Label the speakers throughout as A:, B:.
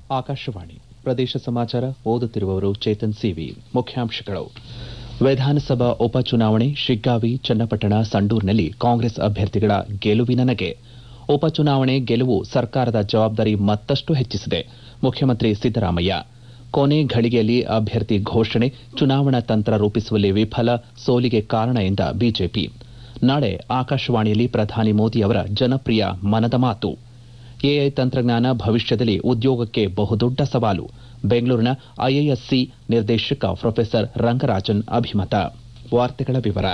A: ಆಕಾಶವಾಣಿ ಪ್ರದೇಶ ಸಮಾಚಾರ ಓದುತ್ತಿರುವವರು ಚೇತನ್ ಸಿವಿ ಮುಖ್ಯಾಂಶಗಳು ವಿಧಾನಸಭಾ ಉಪಚುನಾವಣೆ ಶಿಗ್ಗಾವಿ ಚನ್ನಪಟ್ಟಣ ಸಂಡೂರಿನಲ್ಲಿ ಕಾಂಗ್ರೆಸ್ ಅಭ್ಯರ್ಥಿಗಳ ಗೆಲುವಿನ ನಗೆ ಉಪಚುನಾವಣೆ ಗೆಲುವು ಸರ್ಕಾರದ ಜವಾಬ್ದಾರಿ ಮತ್ತಷ್ಟು ಹೆಚ್ಚಿಸಿದೆ ಮುಖ್ಯಮಂತ್ರಿ ಸಿದ್ದರಾಮಯ್ಯ ಕೊನೆ ಘಳಿಗೆಯಲ್ಲಿ ಅಭ್ಯರ್ಥಿ ಘೋಷಣೆ ಚುನಾವಣಾ ತಂತ್ರ ರೂಪಿಸುವಲ್ಲಿ ವಿಫಲ ಸೋಲಿಗೆ ಕಾರಣ ಎಂದ ಬಿಜೆಪಿ ನಾಳೆ ಆಕಾಶವಾಣಿಯಲ್ಲಿ ಪ್ರಧಾನಿ ಮೋದಿ ಅವರ ಜನಪ್ರಿಯ ಮನದ ಮಾತು ಎಐ ತಂತ್ರಜ್ಞಾನ ಭವಿಷ್ಯದಲ್ಲಿ ಉದ್ಯೋಗಕ್ಕೆ ಬಹುದೊಡ್ಡ ಸವಾಲು ಬೆಂಗಳೂರಿನ ಐಐಎಸ್ಸಿ ನಿರ್ದೇಶಕ ಪ್ರೊಫೆಸರ್ ರಂಗರಾಜನ್ ಅಭಿಮತ ವಾರ್ತೆಗಳ ವಿವರ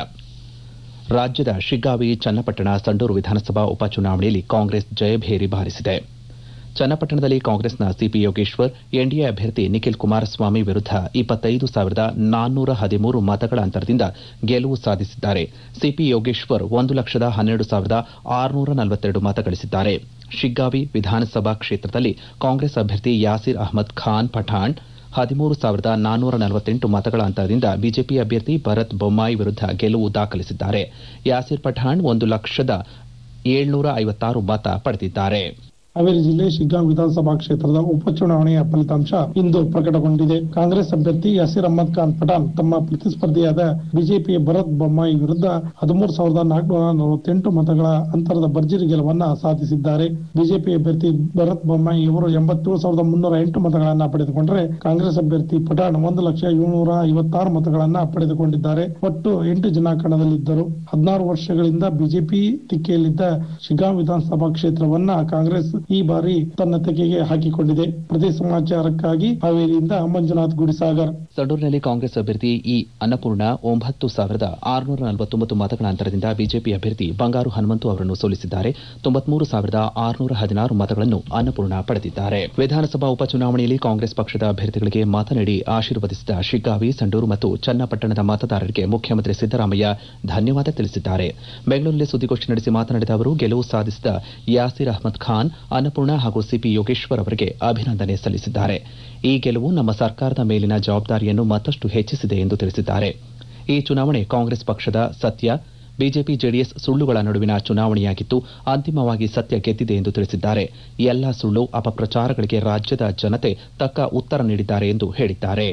A: ರಾಜ್ಯದ ಶಿಗ್ಗಾವಿ ಚನ್ನಪಟ್ಟಣ ಸಂಡೂರು ವಿಧಾನಸಭಾ ಉಪಚುನಾವಣೆಯಲ್ಲಿ ಕಾಂಗ್ರೆಸ್ ಜಯಭೇರಿ ಬಾರಿಸಿದೆ ಚನ್ನಪಟ್ಟಣದಲ್ಲಿ ಕಾಂಗ್ರೆಸ್ನ ಸಿಪಿ ಯೋಗೇಶ್ವರ್ ಎನ್ಡಿಎ ಅಭ್ಯರ್ಥಿ ನಿಖಿಲ್ ಕುಮಾರಸ್ವಾಮಿ ವಿರುದ್ದ ಇಪ್ಪತ್ತೈದು ಸಾವಿರದ ನಾನ್ನೂರ ಹದಿಮೂರು ಮತಗಳ ಅಂತರದಿಂದ ಗೆಲುವು ಸಾಧಿಸಿದ್ದಾರೆ ಸಿಪಿ ಯೋಗೇಶ್ವರ್ ಒಂದು ಲಕ್ಷದ ಹನ್ನೆರಡು ಸಾವಿರದ ಆರುನೂರ ನಲವತ್ತೆರಡು ಮತ ಗಳಿಸಿದ್ದಾರೆ ಶಿಗ್ಗಾವಿ ವಿಧಾನಸಭಾ ಕ್ಷೇತ್ರದಲ್ಲಿ ಕಾಂಗ್ರೆಸ್ ಅಭ್ಯರ್ಥಿ ಯಾಸಿರ್ ಅಹ್ಮದ್ ಖಾನ್ ಪಠಾಣ್ ಹದಿಮೂರು ಸಾವಿರದ ನಾನ್ನೂರ ನಲವತ್ತೆಂಟು ಮತಗಳ ಅಂತರದಿಂದ ಬಿಜೆಪಿ ಅಭ್ಯರ್ಥಿ ಭರತ್ ಬೊಮ್ಮಾಯಿ ವಿರುದ್ದ ಗೆಲುವು ದಾಖಲಿಸಿದ್ದಾರೆ ಯಾಸಿರ್ ಪಠಾಣ್ ಒಂದು ಲಕ್ಷದ ಏಳ್ನೂರ ಐವತ್ತಾರು ಮತ ಪಡೆದಿದ್ದಾರೆ
B: ಹಾವೇರಿ ಜಿಲ್ಲೆ ಶಿಗ್ಗಾಂವ್ ವಿಧಾನಸಭಾ ಕ್ಷೇತ್ರದ ಉಪಚುನಾವಣೆಯ ಫಲಿತಾಂಶ ಇಂದು ಪ್ರಕಟಗೊಂಡಿದೆ ಕಾಂಗ್ರೆಸ್ ಅಭ್ಯರ್ಥಿ ಯಸೀರ್ ಅಹಮದ್ ಖಾನ್ ಪಠಾಣ್ ತಮ್ಮ ಪ್ರತಿಸ್ಪರ್ಧಿಯಾದ ಬಿಜೆಪಿಯ ಭರತ್ ಬೊಮ್ಮಾಯಿ ವಿರುದ್ಧ ಹದಿಮೂರು ಸಾವಿರದ ನಾಲ್ಕುನೂರ ನಲವತ್ತೆಂಟು ಮತಗಳ ಅಂತರದ ಭರ್ಜರಿ ಗೆಲುವನ್ನ ಸಾಧಿಸಿದ್ದಾರೆ ಬಿಜೆಪಿ ಅಭ್ಯರ್ಥಿ ಭರತ್ ಬೊಮ್ಮಾಯಿ ಇವರು ಎಂಬತ್ತೇಳು ಸಾವಿರದ ಮುನ್ನೂರ ಎಂಟು ಮತಗಳನ್ನ ಪಡೆದುಕೊಂಡರೆ ಕಾಂಗ್ರೆಸ್ ಅಭ್ಯರ್ಥಿ ಪಠಾಣ್ ಒಂದು ಲಕ್ಷ ಏಳ್ನೂರ ಐವತ್ತಾರು ಮತಗಳನ್ನ ಪಡೆದುಕೊಂಡಿದ್ದಾರೆ ಒಟ್ಟು ಎಂಟು ಜನ ಕಣದಲ್ಲಿದ್ದರು ಹದಿನಾರು ವರ್ಷಗಳಿಂದ ಬಿಜೆಪಿ ಟೀಕೆಯಲ್ಲಿದ್ದ ಶಿಗ್ಗಾಂವ್ ವಿಧಾನಸಭಾ ಕ್ಷೇತ್ರವನ್ನ ಕಾಂಗ್ರೆಸ್ ಈ ಬಾರಿ ತನ್ನ ತೆಗೆಗೆ ಹಾಕಿಕೊಂಡಿದೆ ಪ್ರದೇಶ ಸಮಾಚಾರಕ್ಕಾಗಿ ಹಾವೇರಿಯಿಂದ ಮಂಜುನಾಥ್ ಗುಡಿಸಾಗರ್
A: ಸಂಡೂರಿನಲ್ಲಿ ಕಾಂಗ್ರೆಸ್ ಅಭ್ಯರ್ಥಿ ಇ ಅನ್ನಪೂರ್ಣ ಒಂಬತ್ತು ಸಾವಿರದ ಆರುನೂರ ನಲವತ್ತೊಂಬತ್ತು ಮತಗಳ ಅಂತರದಿಂದ ಬಿಜೆಪಿ ಅಭ್ಯರ್ಥಿ ಬಂಗಾರು ಹನುಮಂತು ಅವರನ್ನು ಸೋಲಿಸಿದ್ದಾರೆ ತೊಂಬತ್ಮೂರು ಸಾವಿರದ ಆರುನೂರ ಹದಿನಾರು ಮತಗಳನ್ನು ಅನ್ನಪೂರ್ಣ ಪಡೆದಿದ್ದಾರೆ ವಿಧಾನಸಭಾ ಉಪಚುನಾವಣೆಯಲ್ಲಿ ಕಾಂಗ್ರೆಸ್ ಪಕ್ಷದ ಅಭ್ಯರ್ಥಿಗಳಿಗೆ ಮತ ನೀಡಿ ಆಶೀರ್ವದಿಸಿದ ಶಿಗ್ಗಾವಿ ಸಂಡೂರು ಮತ್ತು ಚನ್ನಪಟ್ಟಣದ ಮತದಾರರಿಗೆ ಮುಖ್ಯಮಂತ್ರಿ ಸಿದ್ದರಾಮಯ್ಯ ಧನ್ಯವಾದ ತಿಳಿಸಿದ್ದಾರೆ ಬೆಂಗಳೂರಿನಲ್ಲಿ ಸುದ್ದಿಗೋಷ್ಠಿ ನಡೆಸಿ ಮಾತನಾಡಿದ ಅವರು ಗೆಲುವು ಸಾಧಿಸಿದ ಯಾಸಿರ್ ಅಹಮದ್ ಖಾನ್ ಅನ್ನಪೂರ್ಣ ಹಾಗೂ ಸಿಪಿ ಯೋಗೇಶ್ವರ್ ಅವರಿಗೆ ಅಭಿನಂದನೆ ಸಲ್ಲಿಸಿದ್ದಾರೆ ಈ ಗೆಲುವು ನಮ್ಮ ಸರ್ಕಾರದ ಮೇಲಿನ ಜವಾಬ್ದಾರಿಯನ್ನು ಮತ್ತಷ್ಟು ಹೆಚ್ಚಿಸಿದೆ ಎಂದು ತಿಳಿಸಿದ್ದಾರೆ ಈ ಚುನಾವಣೆ ಕಾಂಗ್ರೆಸ್ ಪಕ್ಷದ ಸತ್ಯ ಬಿಜೆಪಿ ಜೆಡಿಎಸ್ ಸುಳ್ಳುಗಳ ನಡುವಿನ ಚುನಾವಣೆಯಾಗಿದ್ದು ಅಂತಿಮವಾಗಿ ಸತ್ಯ ಗೆದ್ದಿದೆ ಎಂದು ತಿಳಿಸಿದ್ದಾರೆ ಎಲ್ಲ ಸುಳ್ಳು ಅಪಪ್ರಚಾರಗಳಿಗೆ ರಾಜ್ಯದ ಜನತೆ ತಕ್ಕ ಉತ್ತರ ನೀಡಿದ್ದಾರೆ ಎಂದು ಹೇಳಿದ್ದಾರೆ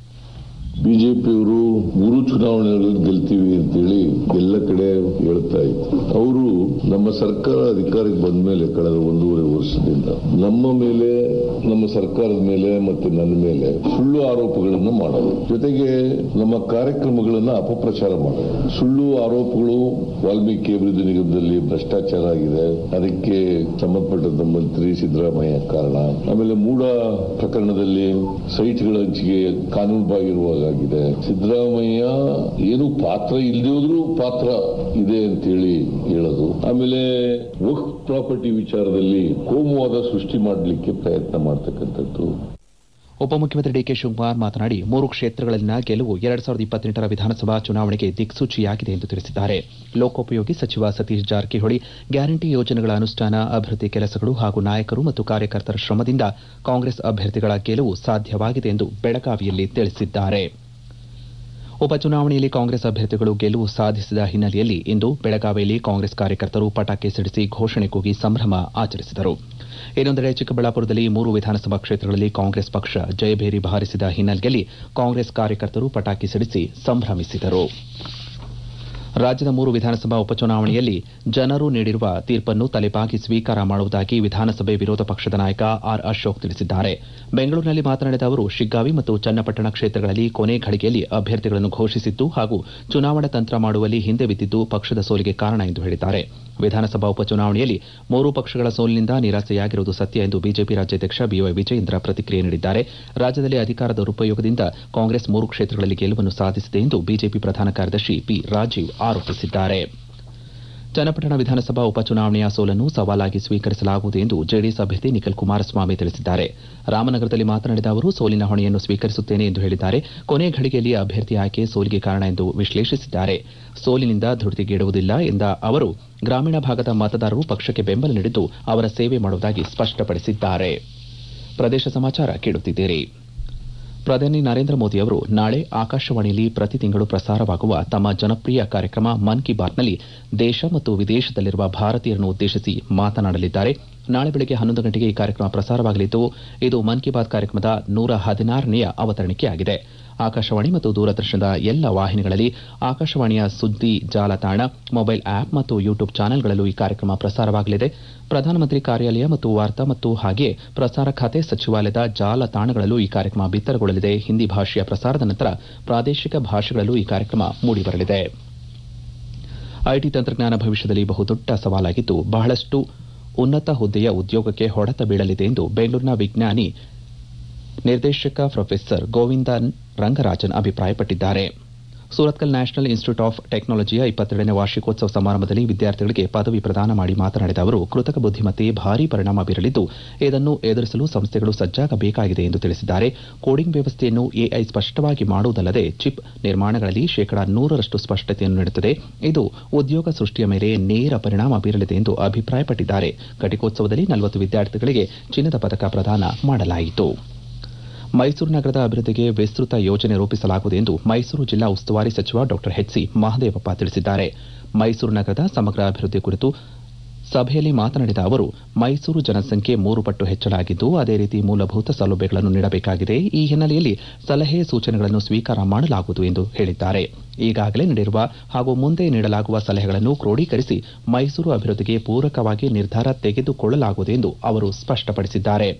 C: ಬಿಜೆಪಿಯವರು ಮೂರು ಚುನಾವಣೆಗಳಲ್ಲಿ ಗೆಲ್ತೀವಿ ಅಂತೇಳಿ ಎಲ್ಲ ಕಡೆ ಹೇಳ್ತಾ ಇತ್ತು ಅವರು ನಮ್ಮ ಸರ್ಕಾರ ಅಧಿಕಾರಕ್ಕೆ ಬಂದ ಮೇಲೆ ಕಳೆದ ಒಂದೂವರೆ ವರ್ಷದಿಂದ ನಮ್ಮ ಮೇಲೆ ನಮ್ಮ ಸರ್ಕಾರದ ಮೇಲೆ ಮತ್ತೆ ನನ್ನ ಮೇಲೆ ಸುಳ್ಳು ಆರೋಪಗಳನ್ನು ಮಾಡೋದು ಜೊತೆಗೆ ನಮ್ಮ ಕಾರ್ಯಕ್ರಮಗಳನ್ನ ಅಪಪ್ರಚಾರ ಮಾಡೋದು ಸುಳ್ಳು ಆರೋಪಗಳು ವಾಲ್ಮೀಕಿ ಅಭಿವೃದ್ಧಿ ನಿಗಮದಲ್ಲಿ ಭ್ರಷ್ಟಾಚಾರ ಆಗಿದೆ ಅದಕ್ಕೆ ಸಂಬಂಧಪಟ್ಟಂತ ಮಂತ್ರಿ ಸಿದ್ದರಾಮಯ್ಯ ಕಾರಣ ಆಮೇಲೆ ಮೂಡ ಪ್ರಕರಣದಲ್ಲಿ ಸೈಟ್ಗಳ ಹಂಚಿಕೆ ಕಾನೂನು ಬಾಗಿರುವಾಗಿದೆ ಸಿದ್ದರಾಮಯ್ಯ ಏನು ಪಾತ್ರ ಇಲ್ಲದೆ ಹೋದ್ರೂ ಪಾತ್ರ ಇದೆ ಅಂತೇಳಿ ಹೇಳೋದು ಆಮೇಲೆ ವಕ್ ಪ್ರಾಪರ್ಟಿ ವಿಚಾರದಲ್ಲಿ ಕೋಮುವಾದ ಸೃಷ್ಟಿ ಮಾಡಲಿಕ್ಕೆ ಪ್ರಯತ್ನ ಮಾಡ್ತಕ್ಕಂಥದ್ದು
A: ಉಪಮುಖ್ಯಮಂತ್ರಿ ಡಿಕೆ ಶಿವಕುಮಾರ್ ಮಾತನಾಡಿ ಮೂರು ಕ್ಷೇತ್ರಗಳಲ್ಲಿನ ಗೆಲುವು ಎರಡ್ ಸಾವಿರದ ಇಪ್ಪತ್ತೆಂಟರ ವಿಧಾನಸಭಾ ಚುನಾವಣೆಗೆ ದಿಕ್ಸೂಚಿಯಾಗಿದೆ ಎಂದು ತಿಳಿಸಿದ್ದಾರೆ ಲೋಕೋಪಯೋಗಿ ಸಚಿವ ಸತೀಶ್ ಜಾರಕಿಹೊಳಿ ಗ್ಯಾರಂಟಿ ಯೋಜನೆಗಳ ಅನುಷ್ಠಾನ ಅಭಿವೃದ್ಧಿ ಕೆಲಸಗಳು ಹಾಗೂ ನಾಯಕರು ಮತ್ತು ಕಾರ್ಯಕರ್ತರ ಶ್ರಮದಿಂದ ಕಾಂಗ್ರೆಸ್ ಅಭ್ಯರ್ಥಿಗಳ ಗೆಲುವು ಸಾಧ್ಯವಾಗಿದೆ ಎಂದು ಬೆಳಗಾವಿಯಲ್ಲಿ ತಿಳಿಸಿದ್ದಾರೆ ಉಪಚುನಾವಣೆಯಲ್ಲಿ ಕಾಂಗ್ರೆಸ್ ಅಭ್ಯರ್ಥಿಗಳು ಗೆಲುವು ಸಾಧಿಸಿದ ಹಿನ್ನೆಲೆಯಲ್ಲಿ ಇಂದು ಬೆಳಗಾವಿಯಲ್ಲಿ ಕಾಂಗ್ರೆಸ್ ಕಾರ್ಯಕರ್ತರು ಪಟಾಕಿ ಸಿಡಿಸಿ ಘೋಷಣೆ ಕೂಗಿ ಸಂಭ್ರಮ ಆಚರಿಸಿದರು ಇನ್ನೊಂದೆಡೆ ಚಿಕ್ಕಬಳ್ಳಾಪುರದಲ್ಲಿ ಮೂರು ವಿಧಾನಸಭಾ ಕ್ಷೇತ್ರಗಳಲ್ಲಿ ಕಾಂಗ್ರೆಸ್ ಪಕ್ಷ ಜಯಭೇರಿ ಬಾರಿಸಿದ ಹಿನ್ನೆಲೆಯಲ್ಲಿ ಕಾಂಗ್ರೆಸ್ ಕಾರ್ಯಕರ್ತರು ಪಟಾಕಿ ಸಿಡಿಸಿ ಸಂಭ್ರಮಿಸಿದರು ರಾಜ್ಯದ ಮೂರು ವಿಧಾನಸಭಾ ಉಪಚುನಾವಣೆಯಲ್ಲಿ ಜನರು ನೀಡಿರುವ ತೀರ್ಪನ್ನು ತಲೆಬಾಗಿ ಸ್ವೀಕಾರ ಮಾಡುವುದಾಗಿ ವಿಧಾನಸಭೆ ವಿರೋಧ ಪಕ್ಷದ ನಾಯಕ ಆರ್ ಅಶೋಕ್ ತಿಳಿಸಿದ್ದಾರೆ ಬೆಂಗಳೂರಿನಲ್ಲಿ ಮಾತನಾಡಿದ ಅವರು ಶಿಗ್ಗಾವಿ ಮತ್ತು ಚನ್ನಪಟ್ಟಣ ಕ್ಷೇತ್ರಗಳಲ್ಲಿ ಕೊನೆ ಘಳಿಗೆಯಲ್ಲಿ ಅಭ್ಯರ್ಥಿಗಳನ್ನು ಘೋಷಿಸಿದ್ದು ಹಾಗೂ ಚುನಾವಣಾ ತಂತ್ರ ಮಾಡುವಲ್ಲಿ ಹಿಂದೆ ಬಿದ್ದಿದ್ದು ಪಕ್ಷದ ಸೋಲಿಗೆ ಕಾರಣ ಎಂದು ಹೇಳಿದ್ದಾರೆ ವಿಧಾನಸಭಾ ಉಪಚುನಾವಣೆಯಲ್ಲಿ ಮೂರು ಪಕ್ಷಗಳ ಸೋಲಿನಿಂದ ನಿರಾಸೆಯಾಗಿರುವುದು ಸತ್ಯ ಎಂದು ಬಿಜೆಪಿ ರಾಜ್ಯಾಧ್ಯಕ್ಷ ಬಿವೈ ವಿಜಯೇಂದ್ರ ಪ್ರತಿಕ್ರಿಯೆ ನೀಡಿದ್ದಾರೆ ರಾಜ್ಯದಲ್ಲಿ ಅಧಿಕಾರ ದುರುಪಯೋಗದಿಂದ ಕಾಂಗ್ರೆಸ್ ಮೂರು ಕ್ಷೇತ್ರಗಳಲ್ಲಿ ಗೆಲುವನ್ನು ಸಾಧಿಸಿದೆ ಎಂದು ಬಿಜೆಪಿ ಪ್ರಧಾನ ಕಾರ್ಯದರ್ಶಿ ಪಿ ರಾಜೀವ್ ಆರೋಪಿಸಿದ್ದಾರೆ ಚನ್ನಪಟ್ಟಣ ವಿಧಾನಸಭಾ ಉಪಚುನಾವಣೆಯ ಸೋಲನ್ನು ಸವಾಲಾಗಿ ಸ್ವೀಕರಿಸಲಾಗುವುದು ಎಂದು ಜೆಡಿಎಸ್ ಅಭ್ಯರ್ಥಿ ನಿಖಿಲ್ ಕುಮಾರಸ್ವಾಮಿ ತಿಳಿಸಿದ್ದಾರೆ ರಾಮನಗರದಲ್ಲಿ ಮಾತನಾಡಿದ ಅವರು ಸೋಲಿನ ಹೊಣೆಯನ್ನು ಸ್ವೀಕರಿಸುತ್ತೇನೆ ಎಂದು ಹೇಳಿದ್ದಾರೆ ಕೊನೆ ಘಳಿಗೆಯಲ್ಲಿ ಅಭ್ಯರ್ಥಿ ಆಯ್ಕೆ ಸೋಲಿಗೆ ಕಾರಣ ಎಂದು ವಿಶ್ಲೇಷಿಸಿದ್ದಾರೆ ಸೋಲಿನಿಂದ ಧೃತಿಗೆಡುವುದಿಲ್ಲ ಎಂದ ಅವರು ಗ್ರಾಮೀಣ ಭಾಗದ ಮತದಾರರು ಪಕ್ಷಕ್ಕೆ ಬೆಂಬಲ ನೀಡಿದ್ದು ಅವರ ಸೇವೆ ಮಾಡುವುದಾಗಿ ಸ್ಪಷ್ಟಪಡಿಸಿದ್ದಾರೆ ಪ್ರದೇಶ ಸಮಾಚಾರ ಕೇಳುತ್ತಿದ್ದೀರಿ ಪ್ರಧಾನಿ ನರೇಂದ್ರ ಮೋದಿ ಅವರು ನಾಳೆ ಆಕಾಶವಾಣಿಯಲ್ಲಿ ಪ್ರತಿ ತಿಂಗಳು ಪ್ರಸಾರವಾಗುವ ತಮ್ಮ ಜನಪ್ರಿಯ ಕಾರ್ಯಕ್ರಮ ಮನ್ ಕಿ ಬಾತ್ನಲ್ಲಿ ದೇಶ ಮತ್ತು ವಿದೇಶದಲ್ಲಿರುವ ಭಾರತೀಯರನ್ನು ಉದ್ದೇಶಿಸಿ ಮಾತನಾಡಲಿದ್ದಾರೆ ನಾಳೆ ಬೆಳಗ್ಗೆ ಹನ್ನೊಂದು ಗಂಟೆಗೆ ಈ ಕಾರ್ಯಕ್ರಮ ಪ್ರಸಾರವಾಗಲಿದ್ದು ಇದು ಮನ್ ಕಿ ಬಾತ್ ಕಾರ್ಯಕ್ರಮದ ನೂರ ಹದಿನಾರನೆಯ ಅವತರಣಿಕೆಯಾಗಿದೆ ಆಕಾಶವಾಣಿ ಮತ್ತು ದೂರದರ್ಶನದ ಎಲ್ಲ ವಾಹಿನಿಗಳಲ್ಲಿ ಆಕಾಶವಾಣಿಯ ಸುದ್ದಿ ಜಾಲತಾಣ ಮೊಬೈಲ್ ಆಪ್ ಮತ್ತು ಯೂಟ್ಯೂಬ್ ಚಾನೆಲ್ಗಳಲ್ಲೂ ಈ ಕಾರ್ಯಕ್ರಮ ಪ್ರಸಾರವಾಗಲಿದೆ ಪ್ರಧಾನಮಂತ್ರಿ ಕಾರ್ಯಾಲಯ ಮತ್ತು ವಾರ್ತಾ ಮತ್ತು ಹಾಗೆಯೇ ಪ್ರಸಾರ ಖಾತೆ ಸಚಿವಾಲಯದ ಜಾಲತಾಣಗಳಲ್ಲೂ ಈ ಕಾರ್ಯಕ್ರಮ ಬಿತ್ತರಗೊಳ್ಳಲಿದೆ ಹಿಂದಿ ಭಾಷೆಯ ಪ್ರಸಾರದ ನಂತರ ಪ್ರಾದೇಶಿಕ ಭಾಷೆಗಳಲ್ಲೂ ಈ ಕಾರ್ಯಕ್ರಮ ಮೂಡಿಬರಲಿದೆ ಐಟಿ ತಂತ್ರಜ್ಞಾನ ಭವಿಷ್ಯದಲ್ಲಿ ಬಹುದೊಡ್ಡ ಸವಾಲಾಗಿದ್ದು ಬಹಳಷ್ಟು ಉನ್ನತ ಹುದ್ದೆಯ ಉದ್ಯೋಗಕ್ಕೆ ಹೊಡೆತ ಬೀಳಲಿದೆ ಎಂದು ಬೆಂಗಳೂರಿನ ವಿಜ್ಞಾನಿ ನಿರ್ದೇಶಕ ಪ್ರೊಫೆಸರ್ ಗೋವಿಂದನ್ ರಂಗರಾಜನ್ ಅಭಿಪ್ರಾಯಪಟ್ಟಿದ್ದಾರೆ ಸೂರತ್ಕಲ್ ನ್ಯಾಷನಲ್ ಇನ್ಸ್ಟಿಟ್ಯೂಟ್ ಆಫ್ ಟೆಕ್ನಾಲಜಿಯ ಇಪ್ಪತ್ತೆರಡನೇ ವಾರ್ಷಿಕೋತ್ಸವ ಸಮಾರಂಭದಲ್ಲಿ ವಿದ್ಯಾರ್ಥಿಗಳಿಗೆ ಪದವಿ ಪ್ರದಾನ ಮಾಡಿ ಮಾತನಾಡಿದ ಅವರು ಕೃತಕ ಬುದ್ದಿಮತ್ತೆ ಭಾರೀ ಪರಿಣಾಮ ಬೀರಲಿದ್ದು ಇದನ್ನು ಎದುರಿಸಲು ಸಂಸ್ಥೆಗಳು ಸಜ್ಜಾಗಬೇಕಾಗಿದೆ ಎಂದು ತಿಳಿಸಿದ್ದಾರೆ ಕೋಡಿಂಗ್ ವ್ಯವಸ್ಥೆಯನ್ನು ಎಐ ಸ್ಪಷ್ಟವಾಗಿ ಮಾಡುವುದಲ್ಲದೆ ಚಿಪ್ ನಿರ್ಮಾಣಗಳಲ್ಲಿ ಶೇಕಡಾ ನೂರರಷ್ಟು ಸ್ಪಷ್ಟತೆಯನ್ನು ನೀಡುತ್ತದೆ ಇದು ಉದ್ಯೋಗ ಸೃಷ್ಟಿಯ ಮೇಲೆ ನೇರ ಪರಿಣಾಮ ಬೀರಲಿದೆ ಎಂದು ಅಭಿಪ್ರಾಯಪಟ್ಟಿದ್ದಾರೆ ಘಟಿಕೋತ್ಸವದಲ್ಲಿ ನಲವತ್ತು ವಿದ್ಯಾರ್ಥಿಗಳಿಗೆ ಚಿನ್ನದ ಪದಕ ಪ್ರದಾನ ಮಾಡಲಾಯಿತು ಮೈಸೂರು ನಗರದ ಅಭಿವೃದ್ಧಿಗೆ ವಿಸ್ತೃತ ಯೋಜನೆ ರೂಪಿಸಲಾಗುವುದು ಎಂದು ಮೈಸೂರು ಜಿಲ್ಲಾ ಉಸ್ತುವಾರಿ ಸಚಿವ ಡಾ ಎಚ್ಸಿ ಮಹದೇವಪ್ಪ ತಿಳಿಸಿದ್ದಾರೆ ಮೈಸೂರು ನಗರದ ಸಮಗ್ರ ಅಭಿವೃದ್ಧಿ ಕುರಿತು ಸಭೆಯಲ್ಲಿ ಮಾತನಾಡಿದ ಅವರು ಮೈಸೂರು ಜನಸಂಖ್ಯೆ ಮೂರು ಪಟ್ಟು ಹೆಚ್ಚಳಾಗಿದ್ದು ಅದೇ ರೀತಿ ಮೂಲಭೂತ ಸೌಲಭ್ಯಗಳನ್ನು ನೀಡಬೇಕಾಗಿದೆ ಈ ಹಿನ್ನೆಲೆಯಲ್ಲಿ ಸಲಹೆ ಸೂಚನೆಗಳನ್ನು ಸ್ವೀಕಾರ ಮಾಡಲಾಗುವುದು ಎಂದು ಹೇಳಿದ್ದಾರೆ ಈಗಾಗಲೇ ನೀಡಿರುವ ಹಾಗೂ ಮುಂದೆ ನೀಡಲಾಗುವ ಸಲಹೆಗಳನ್ನು ಕ್ರೋಢೀಕರಿಸಿ ಮೈಸೂರು ಅಭಿವೃದ್ಧಿಗೆ ಪೂರಕವಾಗಿ ನಿರ್ಧಾರ ತೆಗೆದುಕೊಳ್ಳಲಾಗುವುದು ಎಂದು ಅವರು ಸ್ಪಷ್ಟಪಡಿಸಿದ್ದಾರೆ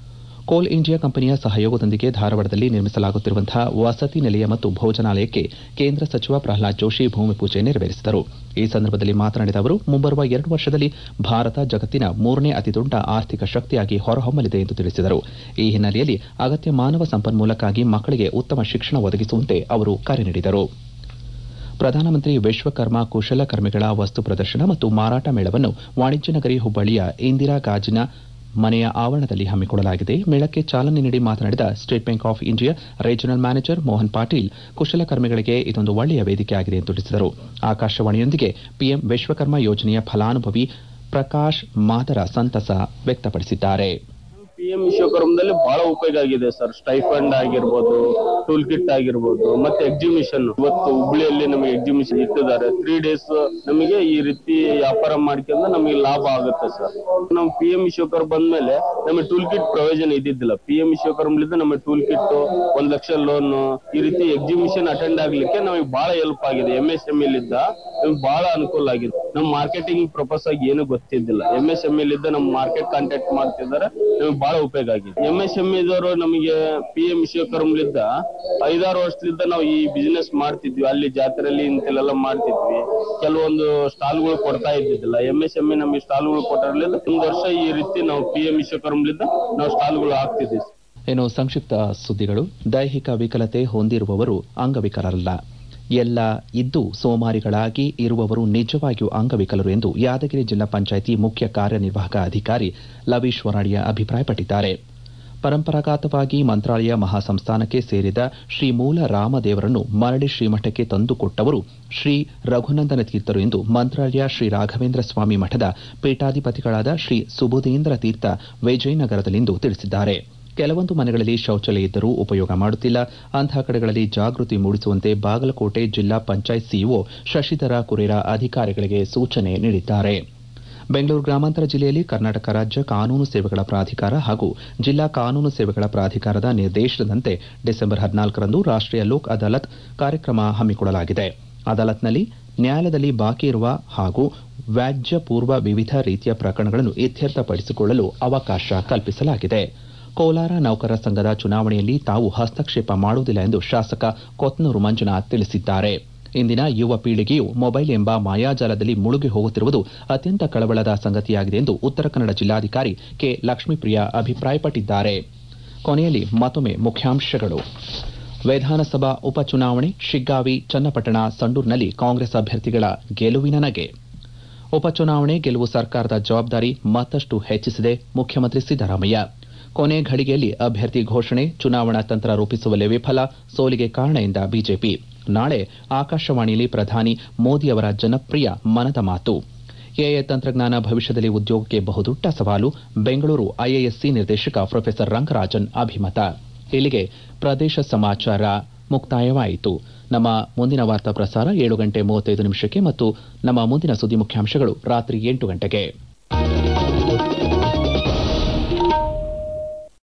A: ಕೋಲ್ ಇಂಡಿಯಾ ಕಂಪನಿಯ ಸಹಯೋಗದೊಂದಿಗೆ ಧಾರವಾಡದಲ್ಲಿ ನಿರ್ಮಿಸಲಾಗುತ್ತಿರುವಂತಹ ವಸತಿ ನಿಲಯ ಮತ್ತು ಭೋಜನಾಲಯಕ್ಕೆ ಕೇಂದ್ರ ಸಚಿವ ಪ್ರಹ್ಲಾದ್ ಜೋಶಿ ಭೂಮಿ ಪೂಜೆ ನೆರವೇರಿಸಿದರು ಈ ಸಂದರ್ಭದಲ್ಲಿ ಮಾತನಾಡಿದ ಅವರು ಮುಂಬರುವ ಎರಡು ವರ್ಷದಲ್ಲಿ ಭಾರತ ಜಗತ್ತಿನ ಮೂರನೇ ಅತಿದೊಡ್ಡ ಆರ್ಥಿಕ ಶಕ್ತಿಯಾಗಿ ಹೊರಹೊಮ್ಮಲಿದೆ ಎಂದು ತಿಳಿಸಿದರು ಈ ಹಿನ್ನೆಲೆಯಲ್ಲಿ ಅಗತ್ಯ ಮಾನವ ಸಂಪನ್ಮೂಲಕ್ಕಾಗಿ ಮಕ್ಕಳಿಗೆ ಉತ್ತಮ ಶಿಕ್ಷಣ ಒದಗಿಸುವಂತೆ ಅವರು ಕರೆ ನೀಡಿದರು ಪ್ರಧಾನಮಂತ್ರಿ ವಿಶ್ವಕರ್ಮ ಕುಶಲಕರ್ಮಿಗಳ ವಸ್ತು ಪ್ರದರ್ಶನ ಮತ್ತು ಮಾರಾಟ ಮೇಳವನ್ನು ವಾಣಿಜ್ಯ ನಗರಿ ಹುಬ್ಬಳ್ಳಿಯ ಇಂದಿರಾ ಗಾಜಿನ ಮನೆಯ ಆವರಣದಲ್ಲಿ ಹಮ್ಮಿಕೊಳ್ಳಲಾಗಿದೆ ಮೇಳಕ್ಕೆ ಚಾಲನೆ ನೀಡಿ ಮಾತನಾಡಿದ State Bank of India regional manager Mohan Patil ಕುಶಲಕರ್ಮಿಗಳಿಗೆ ಇದೊಂದು ಒಳ್ಳೆಯ ವೇದಿಕೆಯಾಗಿದೆ ಎಂದು ತಿಳಿಸಿದರು ಆಕಾಶವಾಣಿಯೊಂದಿಗೆ ಪಿಎಂ ವಿಶ್ವಕರ್ಮ ಯೋಜನೆಯ ಫಲಾನುಭವಿ ಪ್ರಕಾಶ್ ಮಾದರ ಸಂತಸ ವ್ಯಕ್ತಪಡಿಸಿದ್ದಾರೆ
D: ಪಿಎಂ ವಿಶ್ವಕರ್ಮದಲ್ಲಿ ಬಹಳ ಉಪಯೋಗ ಆಗಿದೆ ಸರ್ ಸ್ಟೈಫಂಡ್ ಆಗಿರ್ಬೋದು ಟೂಲ್ ಕಿಟ್ ಆಗಿರ್ಬೋದು ಮತ್ತೆ ಎಕ್ಸಿಬಿಷನ್ ಇವತ್ತು ಹುಬ್ಳಿಯಲ್ಲಿ ನಮಗೆ ಎಕ್ಸಿಬಿಷನ್ ಇಟ್ಟಿದ್ದಾರೆ ತ್ರೀ ಡೇಸ್ ನಮಗೆ ಈ ರೀತಿ ವ್ಯಾಪಾರ ಮಾಡ್ಕೊಂಡ್ರೆ ನಮಗೆ ಲಾಭ ಆಗುತ್ತೆ ಸರ್ ನಾವು ಪಿ ಎಂ ವಿಶ್ವಕರ್ಮ ಬಂದ್ಮೇಲೆ ನಮಗೆ ಟೂಲ್ ಕಿಟ್ ಪ್ರಯೋಜನ ಇದ್ದಿದ್ದಿಲ್ಲ ಪಿ ಎಂ ವಿಶ್ವಕರ್ಮಲಿಂದ ನಮಗೆ ಟೂಲ್ ಕಿಟ್ ಒಂದ್ ಲಕ್ಷ ಲೋನ್ ಈ ರೀತಿ ಎಕ್ಸಿಬಿಷನ್ ಅಟೆಂಡ್ ಆಗ್ಲಿಕ್ಕೆ ನಮಗೆ ಬಹಳ ಹೆಲ್ಪ್ ಆಗಿದೆ ಎಂ ಎಸ್ ಎಂ ಇಲ್ಲಿದ್ದ ನಮ್ಗೆ ಬಹಳ ಅನುಕೂಲ ಆಗಿದೆ ನಮ್ಮ ಮಾರ್ಕೆಟಿಂಗ್ ಪ್ರಪೋಸ್ ಆಗಿ ಏನು ಗೊತ್ತಿದ್ದಿಲ್ಲ ಎಂ ಎಸ್ ಎಂ ಇಲ್ಲಿದ್ದ ನಮ್ಮ ಮಾರ್ಕೆಟ್ ಕಾಂಟ್ಯಾಕ್ಟ್ ಮಾಡ್ತಿದ್ದಾರೆ ನಮ್ಗೆ ಬಹಳ ಉಪಯೋಗ ಆಗಿದೆ ಎಂ ಎಸ್ ಎಂ ಇದವರು ನಮಗೆ ಪಿ ಎಂ ವಿಶ್ವಕರ್ಮಲಿದ್ದ ಐದಾರು ವರ್ಷದಿಂದ ನಾವು ಈ ಬಿಸಿನೆಸ್ ಮಾಡ್ತಿದ್ವಿ ಅಲ್ಲಿ ಜಾತ್ರೆಯಲ್ಲಿ ಇಂತೆಲ್ಲ ಮಾಡ್ತಿದ್ವಿ ಕೆಲವೊಂದು ಸ್ಟಾಲ್ಗಳು ಕೊಡ್ತಾ ಇದ್ದಿದ್ದಿಲ್ಲ ಎಂ ಎಸ್ ಎಂ ನಮಗೆ ಸ್ಟಾಲ್ಗಳು ಕೊಟ್ಟಿರಲಿಲ್ಲ ಒಂದು ವರ್ಷ ಈ ರೀತಿ ನಾವು ಪಿ ಎಂ ವಿಶ್ವಕರ್ಮಲಿದ್ದ ನಾವು ಸ್ಟಾಲ್ಗಳು ಹಾಕ್ತಿದ್ವಿ
A: ಇನ್ನು ಸಂಕ್ಷಿಪ್ತ ಸುದ್ದಿಗಳು ದೈಹಿಕ ವಿಕಲತೆ ಹೊಂದಿರುವವರು ಅಂಗವಿಕಲರಲ್ಲ ಎಲ್ಲ ಇದ್ದು ಸೋಮಾರಿಗಳಾಗಿ ಇರುವವರು ನಿಜವಾಗಿಯೂ ಅಂಗವಿಕಲರು ಎಂದು ಯಾದಗಿರಿ ಜಿಲ್ಲಾ ಪಂಚಾಯಿತಿ ಮುಖ್ಯ ಕಾರ್ಯನಿರ್ವಾಹಕ ಅಧಿಕಾರಿ ಲವೀಶ್ ವರಾಡಿಯ ಅಭಿಪ್ರಾಯಪಟ್ಟಿದ್ದಾರೆ ಪರಂಪರಾಗತವಾಗಿ ಮಂತ್ರಾಲಯ ಮಹಾಸಂಸ್ಥಾನಕ್ಕೆ ಸೇರಿದ ಶ್ರೀ ಮೂಲ ರಾಮದೇವರನ್ನು ಮರಳಿ ಶ್ರೀಮಠಕ್ಕೆ ತಂದುಕೊಟ್ಟವರು ಶ್ರೀ ರಘುನಂದನ ತೀರ್ಥರು ಎಂದು ಮಂತ್ರಾಲಯ ಶ್ರೀ ರಾಘವೇಂದ್ರ ಸ್ವಾಮಿ ಮಠದ ಪೀಠಾಧಿಪತಿಗಳಾದ ಶ್ರೀ ಸುಬುಧೇಂದ್ರ ತೀರ್ಥ ವಿಜಯನಗರದಲ್ಲಿಂದು ತಿಳಿಸಿದ್ದಾರೆ ಕೆಲವೊಂದು ಮನೆಗಳಲ್ಲಿ ಶೌಚಾಲಯ ಇದ್ದರೂ ಉಪಯೋಗ ಮಾಡುತ್ತಿಲ್ಲ ಅಂತಹ ಕಡೆಗಳಲ್ಲಿ ಜಾಗೃತಿ ಮೂಡಿಸುವಂತೆ ಬಾಗಲಕೋಟೆ ಜಿಲ್ಲಾ ಪಂಚಾಯತ್ ಸಿಇಒ ಶಶಿಧರ ಕುರೇರ ಅಧಿಕಾರಿಗಳಿಗೆ ಸೂಚನೆ ನೀಡಿದ್ದಾರೆ ಬೆಂಗಳೂರು ಗ್ರಾಮಾಂತರ ಜಿಲ್ಲೆಯಲ್ಲಿ ಕರ್ನಾಟಕ ರಾಜ್ಯ ಕಾನೂನು ಸೇವೆಗಳ ಪ್ರಾಧಿಕಾರ ಹಾಗೂ ಜಿಲ್ಲಾ ಕಾನೂನು ಸೇವೆಗಳ ಪ್ರಾಧಿಕಾರದ ನಿರ್ದೇಶನದಂತೆ ಡಿಸೆಂಬರ್ ಹದಿನಾಲ್ಕರಂದು ರಾಷ್ಟೀಯ ಲೋಕ್ ಅದಾಲತ್ ಕಾರ್ಯಕ್ರಮ ಹಮ್ಮಿಕೊಳ್ಳಲಾಗಿದೆ ಅದಾಲತ್ನಲ್ಲಿ ನ್ಯಾಯಾಲಯದಲ್ಲಿ ಬಾಕಿ ಇರುವ ಹಾಗೂ ವ್ಯಾಜ್ಯ ಪೂರ್ವ ವಿವಿಧ ರೀತಿಯ ಪ್ರಕರಣಗಳನ್ನು ಇತ್ಯರ್ಥಪಡಿಸಿಕೊಳ್ಳಲು ಅವಕಾಶ ಕಲ್ಪಿಸಲಾಗಿದೆ ಕೋಲಾರ ನೌಕರರ ಸಂಘದ ಚುನಾವಣೆಯಲ್ಲಿ ತಾವು ಹಸ್ತಕ್ಷೇಪ ಮಾಡುವುದಿಲ್ಲ ಎಂದು ಶಾಸಕ ಕೊತ್ನೂರು ಮಂಜುನಾಥ್ ತಿಳಿಸಿದ್ದಾರೆ ಇಂದಿನ ಯುವ ಪೀಳಿಗೆಯು ಮೊಬೈಲ್ ಎಂಬ ಮಾಯಾಜಾಲದಲ್ಲಿ ಮುಳುಗಿ ಹೋಗುತ್ತಿರುವುದು ಅತ್ಯಂತ ಕಳವಳದ ಸಂಗತಿಯಾಗಿದೆ ಎಂದು ಉತ್ತರ ಕನ್ನಡ ಜಿಲ್ಲಾಧಿಕಾರಿ ಕೆ ಲಕ್ಷ್ಮೀಪ್ರಿಯ ಅಭಿಪ್ರಾಯಪಟ್ಟಿದ್ದಾರೆ ಕೊನೆಯಲ್ಲಿ ಮತ್ತೊಮ್ಮೆ ಮುಖ್ಯಾಂಶಗಳು ವಿಧಾನಸಭಾ ಉಪಚುನಾವಣೆ ಶಿಗ್ಗಾವಿ ಚನ್ನಪಟ್ಟಣ ಸಂಡೂರಿನಲ್ಲಿ ಕಾಂಗ್ರೆಸ್ ಅಭ್ಯರ್ಥಿಗಳ ಗೆಲುವಿನ ನಗೆ ಉಪಚುನಾವಣೆ ಗೆಲುವು ಸರ್ಕಾರದ ಜವಾಬ್ದಾರಿ ಮತ್ತಷ್ಟು ಹೆಚ್ಚಿಸಿದೆ ಮುಖ್ಯಮಂತ್ರಿ ಸಿದ್ದರಾಮಯ್ಯ ಕೊನೆ ಘಳಿಗೆಯಲ್ಲಿ ಅಭ್ಯರ್ಥಿ ಘೋಷಣೆ ಚುನಾವಣಾ ತಂತ್ರ ರೂಪಿಸುವಲ್ಲಿ ವಿಫಲ ಸೋಲಿಗೆ ಕಾರಣ ಎಂದ ಬಿಜೆಪಿ ನಾಳೆ ಆಕಾಶವಾಣಿಯಲ್ಲಿ ಪ್ರಧಾನಿ ಮೋದಿಯವರ ಜನಪ್ರಿಯ ಮನದ ಮಾತು ಎಐ ತಂತ್ರಜ್ಞಾನ ಭವಿಷ್ಯದಲ್ಲಿ ಉದ್ಯೋಗಕ್ಕೆ ಬಹುದೊಡ್ಡ ಸವಾಲು ಬೆಂಗಳೂರು ಐಎಎಸ್ಸಿ ನಿರ್ದೇಶಕ ಪ್ರೊಫೆಸರ್ ರಂಗರಾಜನ್ ಅಭಿಮತ ಇಲ್ಲಿಗೆ ಪ್ರದೇಶ ಸಮಾಚಾರ ಮುಕ್ತಾಯವಾಯಿತು ನಮ್ಮ ಮುಂದಿನ ವಾರ್ತಾ ಪ್ರಸಾರ ಏಳು ಗಂಟೆ ಮೂವತ್ತೈದು ನಿಮಿಷಕ್ಕೆ ಮತ್ತು ನಮ್ಮ ಮುಂದಿನ ಸುದ್ದಿ ಮುಖ್ಯಾಂಶಗಳು ರಾತ್ರಿ ಎಂಟು ಗಂಟೆಗೆ